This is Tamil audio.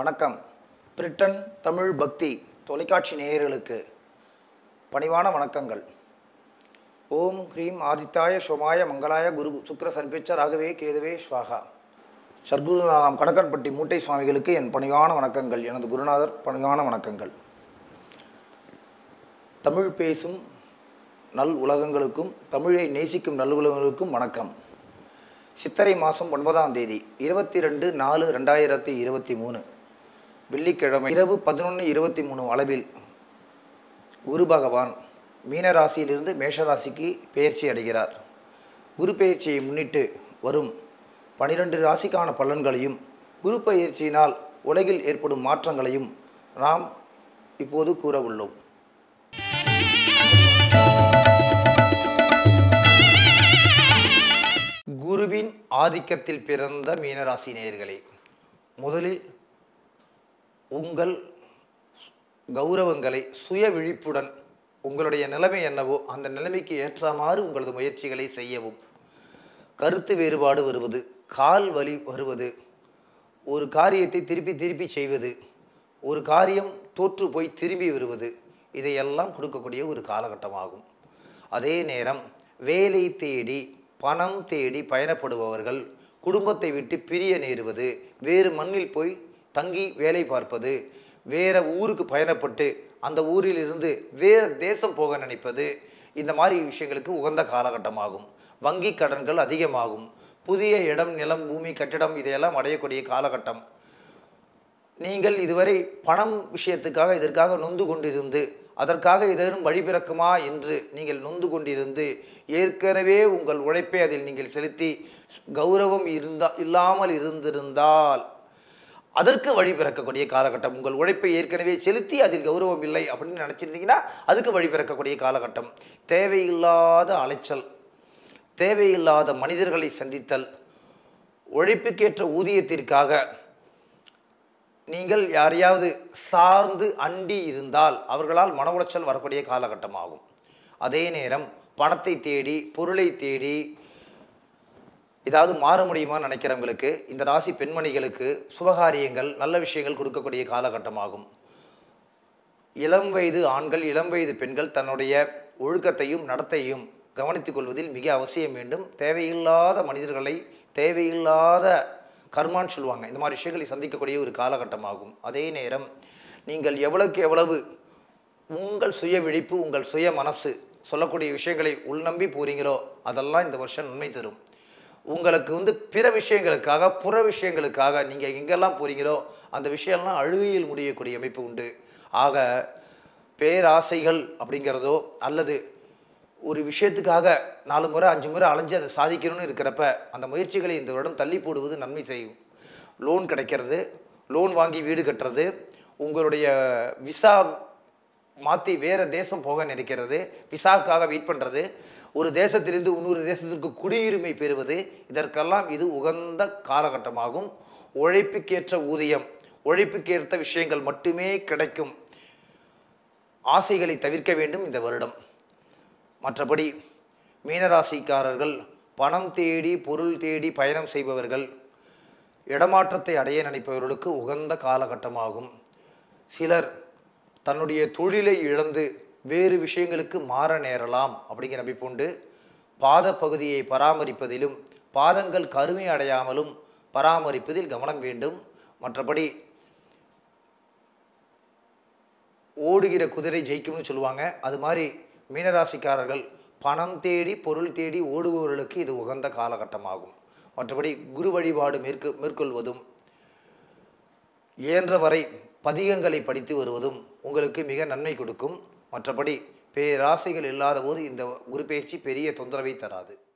வணக்கம் பிரிட்டன் தமிழ் பக்தி தொலைக்காட்சி நேயர்களுக்கு பணிவான வணக்கங்கள் ஓம் ஹ்ரீம் ஆதித்தாய சோமாய மங்களாய குரு சுக்கிர சன்பிச்ச ராகவே கேதுவே ஸ்வாகா சர்க்குருநாதாம் கணக்கன்பட்டி மூட்டை சுவாமிகளுக்கு என் பணிவான வணக்கங்கள் எனது குருநாதர் பணிவான வணக்கங்கள் தமிழ் பேசும் நல் உலகங்களுக்கும் தமிழை நேசிக்கும் நல் உலகங்களுக்கும் வணக்கம் சித்திரை மாதம் ஒன்பதாம் தேதி இருபத்தி ரெண்டு நாலு ரெண்டாயிரத்தி இருபத்தி மூணு வெள்ளிக்கிழமை இரவு பதினொன்று இருபத்தி மூணு அளவில் குரு பகவான் மீன ராசியிலிருந்து மேஷ ராசிக்கு பெயர்ச்சி அடைகிறார் குரு பெயர்ச்சியை முன்னிட்டு வரும் பனிரெண்டு ராசிக்கான பலன்களையும் குரு பெயர்ச்சியினால் உலகில் ஏற்படும் மாற்றங்களையும் நாம் இப்போது கூற உள்ளோம் குருவின் ஆதிக்கத்தில் பிறந்த மீனராசி நேயர்களே முதலில் உங்கள் கௌரவங்களை சுய விழிப்புடன் உங்களுடைய நிலைமை என்னவோ அந்த நிலைமைக்கு ஏற்றமாறு உங்களது முயற்சிகளை செய்யவும் கருத்து வேறுபாடு வருவது கால் வலி வருவது ஒரு காரியத்தை திருப்பி திருப்பி செய்வது ஒரு காரியம் தோற்று போய் திரும்பி வருவது இதையெல்லாம் கொடுக்கக்கூடிய ஒரு காலகட்டமாகும் அதே நேரம் வேலை தேடி பணம் தேடி பயணப்படுபவர்கள் குடும்பத்தை விட்டு பிரிய நேருவது வேறு மண்ணில் போய் தங்கி வேலை பார்ப்பது வேற ஊருக்கு பயணப்பட்டு அந்த ஊரிலிருந்து வேறு தேசம் போக நினைப்பது இந்த மாதிரி விஷயங்களுக்கு உகந்த காலகட்டமாகும் வங்கி கடன்கள் அதிகமாகும் புதிய இடம் நிலம் பூமி கட்டிடம் இதையெல்லாம் அடையக்கூடிய காலகட்டம் நீங்கள் இதுவரை பணம் விஷயத்துக்காக இதற்காக நொந்து கொண்டிருந்து அதற்காக ஏதேனும் வழி பிறக்குமா என்று நீங்கள் நொந்து கொண்டிருந்து ஏற்கனவே உங்கள் உழைப்பை அதில் நீங்கள் செலுத்தி கௌரவம் இருந்தா இல்லாமல் இருந்திருந்தால் அதற்கு வழி பிறக்கக்கூடிய காலகட்டம் உங்கள் உழைப்பை ஏற்கனவே செலுத்தி அதில் கௌரவம் இல்லை அப்படின்னு நினச்சிருந்தீங்கன்னா அதுக்கு வழி பிறக்கக்கூடிய காலகட்டம் தேவையில்லாத அலைச்சல் தேவையில்லாத மனிதர்களை சந்தித்தல் உழைப்புக்கேற்ற ஊதியத்திற்காக நீங்கள் யாரையாவது சார்ந்து அண்டி இருந்தால் அவர்களால் மன உளைச்சல் வரக்கூடிய காலகட்டமாகும் அதே நேரம் பணத்தை தேடி பொருளை தேடி ஏதாவது மாற முடியுமா நினைக்கிறவங்களுக்கு இந்த ராசி பெண்மணிகளுக்கு சுபகாரியங்கள் நல்ல விஷயங்கள் கொடுக்கக்கூடிய காலகட்டமாகும் இளம் வயது ஆண்கள் இளம் வயது பெண்கள் தன்னுடைய ஒழுக்கத்தையும் நடத்தையும் கவனித்துக் கொள்வதில் மிக அவசியம் வேண்டும் தேவையில்லாத மனிதர்களை தேவையில்லாத கர்மான்னு சொல்லுவாங்க இந்த மாதிரி விஷயங்களை சந்திக்கக்கூடிய ஒரு காலகட்டமாகும் அதே நேரம் நீங்கள் எவ்வளவுக்கு எவ்வளவு உங்கள் சுய விழிப்பு உங்கள் சுய மனசு சொல்லக்கூடிய விஷயங்களை உள்நம்பி போறீங்களோ அதெல்லாம் இந்த வருஷம் நன்மை தரும் உங்களுக்கு வந்து பிற விஷயங்களுக்காக புற விஷயங்களுக்காக நீங்கள் எங்கெல்லாம் போறீங்களோ அந்த விஷயம்லாம் அழுகையில் முடியக்கூடிய அமைப்பு உண்டு ஆக பேராசைகள் அப்படிங்கிறதோ அல்லது ஒரு விஷயத்துக்காக நாலு முறை அஞ்சு முறை அலைஞ்சு அதை சாதிக்கணும்னு இருக்கிறப்ப அந்த முயற்சிகளை இந்த வருடம் தள்ளி போடுவது நன்மை செய்யும் லோன் கிடைக்கிறது லோன் வாங்கி வீடு கட்டுறது உங்களுடைய விசா மாற்றி வேறு தேசம் போக நினைக்கிறது விசாவுக்காக வெயிட் பண்ணுறது ஒரு தேசத்திலிருந்து இன்னொரு தேசத்திற்கு குடியுரிமை பெறுவது இதற்கெல்லாம் இது உகந்த காலகட்டமாகும் உழைப்புக்கேற்ற ஊதியம் உழைப்புக்கேற்ற விஷயங்கள் மட்டுமே கிடைக்கும் ஆசைகளை தவிர்க்க வேண்டும் இந்த வருடம் மற்றபடி மீனராசிக்காரர்கள் பணம் தேடி பொருள் தேடி பயணம் செய்பவர்கள் இடமாற்றத்தை அடைய நினைப்பவர்களுக்கு உகந்த காலகட்டமாகும் சிலர் தன்னுடைய தொழிலை இழந்து வேறு விஷயங்களுக்கு மாற நேரலாம் அப்படிங்கிற நம்பிப்புண்டு பாத பகுதியை பராமரிப்பதிலும் பாதங்கள் கருமை அடையாமலும் பராமரிப்பதில் கவனம் வேண்டும் மற்றபடி ஓடுகிற குதிரை ஜெயிக்கும்னு சொல்லுவாங்க அது மாதிரி மீனராசிக்காரர்கள் பணம் தேடி பொருள் தேடி ஓடுபவர்களுக்கு இது உகந்த காலகட்டமாகும் மற்றபடி குரு வழிபாடு மேற்கு மேற்கொள்வதும் இயன்றவரை பதிகங்களை படித்து வருவதும் உங்களுக்கு மிக நன்மை கொடுக்கும் மற்றபடி பேராசைகள் இல்லாத போது இந்த குரு பயிற்சி பெரிய தொந்தரவை தராது